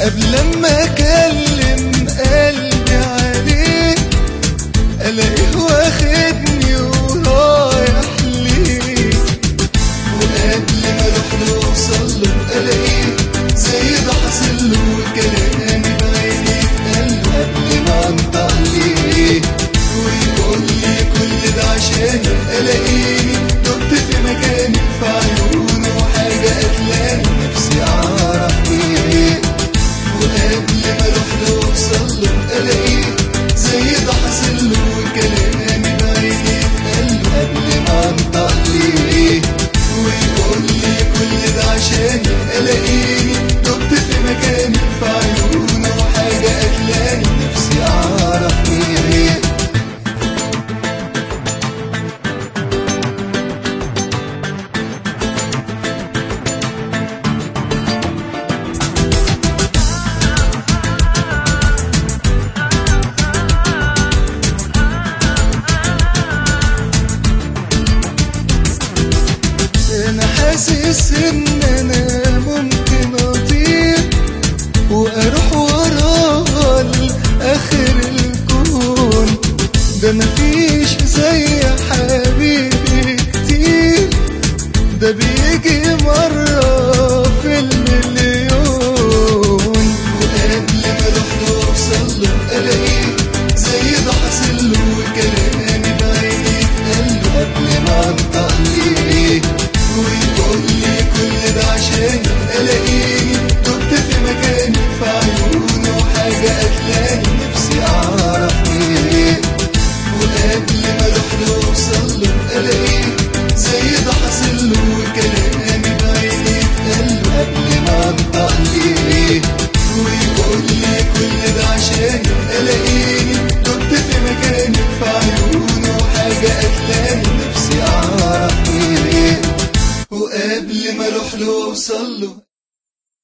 قبل ما اكلم قلبي عليه الاقيه واخدني ورايح ليه وقبل ما اروح له اوصل له الاقيه زي ده حاصل له كلامي بعيني اتقال قبل ما انطق ليه ويقول لي كل ده عشان الاقيني دقت في مكاني في عيونه حاجه قتلاني نفسي اعرف ايه وقبل ما اروح له اوصل له الاقيه زي ده حاصل له كلامي بعيني اتقال قبل ما انطق ليه ويقول لي كل ده عشان الاقيني دقت في مكاني في عيونه حاجه قتلاني نفسي اعرف ايه انا حاسس ان انا ممكن اطير واروح وراها لاخر الكون ده مفيش زي حبيبي كتير ده بيجي مرة في المليون وقبل ما اروح له اوصل له الاقيه زي ده حاصل له كلامي بعيني اتقال قبل ما انطق ليه ويقول لي كل ده عشان الاقيني دقت في مكاني في عيونه حاجه قتلاني نفسي اعرف ايه وقبل ما اروح له اوصل له الاقيه